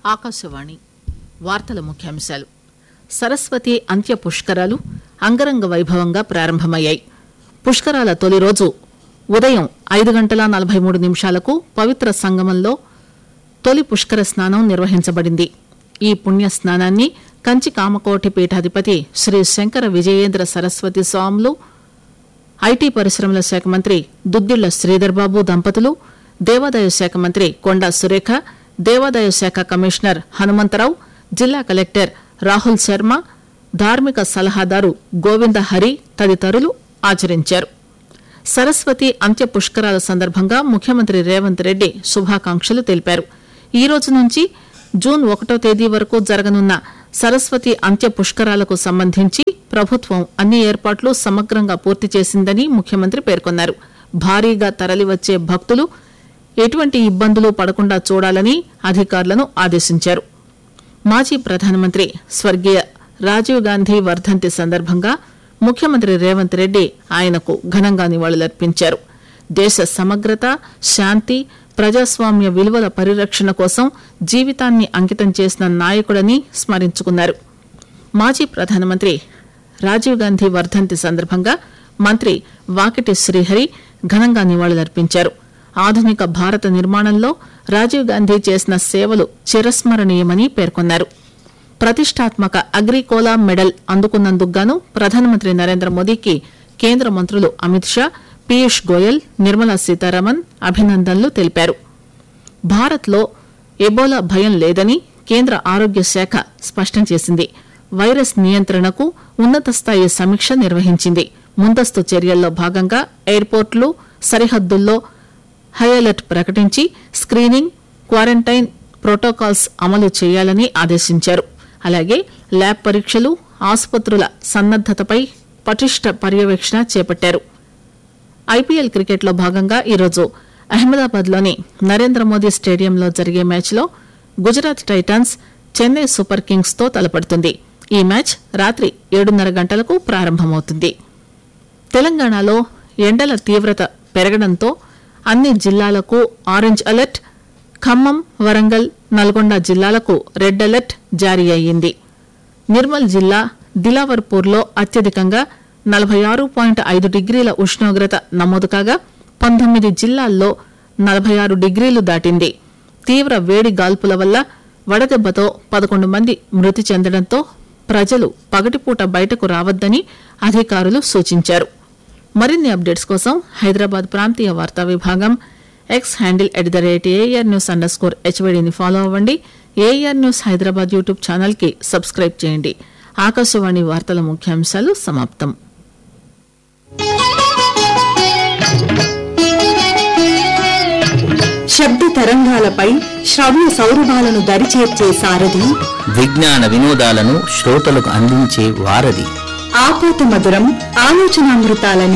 ఆకాశవాణి వార్తల ముఖ్యాంశాలు సరస్వతి అంత్య పుష్కరాలు అంగరంగ వైభవంగా ప్రారంభమయ్యాయి పుష్కరాల తొలి రోజు ఉదయం ఐదు గంటల నలభై మూడు నిమిషాలకు పవిత్ర సంగమంలో తొలి పుష్కర స్నానం నిర్వహించబడింది ఈ పుణ్య స్నానాన్ని కంచి కామకోటి పీఠాధిపతి శ్రీ శంకర విజయేంద్ర సరస్వతి స్వాములు ఐటీ పరిశ్రమల శాఖ మంత్రి దుద్దిళ్ల శ్రీధర్ బాబు దంపతులు దేవాదాయ శాఖ మంత్రి కొండా సురేఖ దేవాదాయ శాఖ కమిషనర్ హనుమంతరావు జిల్లా కలెక్టర్ రాహుల్ శర్మ ధార్మిక సలహాదారు గోవింద హరి తదితరులు ఆచరించారు సరస్వతి అంత్య పుష్కరాల సందర్భంగా ముఖ్యమంత్రి రేవంత్ రెడ్డి శుభాకాంక్షలు తెలిపారు ఈ రోజు నుంచి జూన్ ఒకటో తేదీ వరకు జరగనున్న సరస్వతి అంత్య పుష్కరాలకు సంబంధించి ప్రభుత్వం అన్ని ఏర్పాట్లు సమగ్రంగా పూర్తి చేసిందని ముఖ్యమంత్రి పేర్కొన్నారు భారీగా తరలివచ్చే భక్తులు ఎటువంటి ఇబ్బందులు పడకుండా చూడాలని అధికారులను ఆదేశించారు మాజీ ప్రధానమంత్రి స్వర్గీయ రాజీవ్ గాంధీ వర్ధంతి సందర్భంగా ముఖ్యమంత్రి రేవంత్ రెడ్డి ఆయనకు ఘనంగా నివాళులర్పించారు దేశ సమగ్రత శాంతి ప్రజాస్వామ్య విలువల పరిరక్షణ కోసం జీవితాన్ని అంకితం చేసిన నాయకుడని స్మరించుకున్నారు మాజీ ప్రధానమంత్రి రాజీవ్ గాంధీ వర్ధంతి సందర్భంగా మంత్రి వాకిటి శ్రీహరి ఘనంగా నివాళులర్పించారు ఆధునిక భారత నిర్మాణంలో రాజీవ్ గాంధీ చేసిన సేవలు చిరస్మరణీయమని పేర్కొన్నారు ప్రతిష్టాత్మక అగ్రికోలా మెడల్ అందుకున్నందుకు గాను ప్రధానమంత్రి నరేంద్ర మోదీకి కేంద్ర మంత్రులు అమిత్ షా పీయూష్ గోయల్ నిర్మలా సీతారామన్ అభినందనలు తెలిపారు భారత్లో ఎబోలా భయం లేదని కేంద్ర ఆరోగ్య శాఖ స్పష్టం చేసింది వైరస్ నియంత్రణకు ఉన్నత స్థాయి సమీక్ష నిర్వహించింది ముందస్తు చర్యల్లో భాగంగా ఎయిర్పోర్టులు సరిహద్దుల్లో హై అలర్ట్ ప్రకటించి స్క్రీనింగ్ క్వారంటైన్ ప్రోటోకాల్స్ అమలు చేయాలని ఆదేశించారు అలాగే ల్యాబ్ పరీక్షలు ఆసుపత్రుల సన్నద్దతపై పటిష్ట పర్యవేక్షణ చేపట్టారు ఐపీఎల్ క్రికెట్లో భాగంగా ఈరోజు అహ్మదాబాద్లోని నరేంద్ర మోదీ స్టేడియంలో జరిగే మ్యాచ్లో Gujarat Titans Chennai super kings తో తలపడుతుంది ఈ మ్యాచ్ రాత్రి ఏడున్నర గంటలకు ప్రారంభమవుతుంది తెలంగాణలో ఎండల తీవ్రత పెరగడంతో అన్ని జిల్లాలకు ఆరెంజ్ అలర్ట్ ఖమ్మం వరంగల్ నల్గొండ జిల్లాలకు రెడ్ అలర్ట్ జారీ అయ్యింది నిర్మల్ జిల్లా దిలావర్పూర్లో అత్యధికంగా నలభై ఆరు పాయింట్ ఐదు డిగ్రీల ఉష్ణోగ్రత నమోదు కాగా పంతొమ్మిది జిల్లాల్లో నలభై ఆరు డిగ్రీలు దాటింది తీవ్ర వేడి గాల్పుల వల్ల వడదెబ్బతో పదకొండు మంది మృతి చెందడంతో ప్రజలు పగటిపూట బయటకు రావద్దని అధికారులు సూచించారు మరిన్ని అప్డేట్స్ కోసం హైదరాబాద్ ప్రాంతీయ వార్తా విభాగం X handle at the rate AIR news under score హెచ్వైడీని ఫాలో అవ్వండి AIR news Hyderabad YouTube channel కి సబ్స్క్రైబ్ చేయండి ఆకాశవాణి వార్తల ముఖ్యాంశాలు సమాప్తం శబ్ద తరంగాలపై శ్రవ్య సౌరభాలను దరిచేర్చే సారథి విజ్ఞాన వినోదాలను శ్రోతలకు అందించే వారధి ఆపాత మధురం ఆలోచనామృతాలని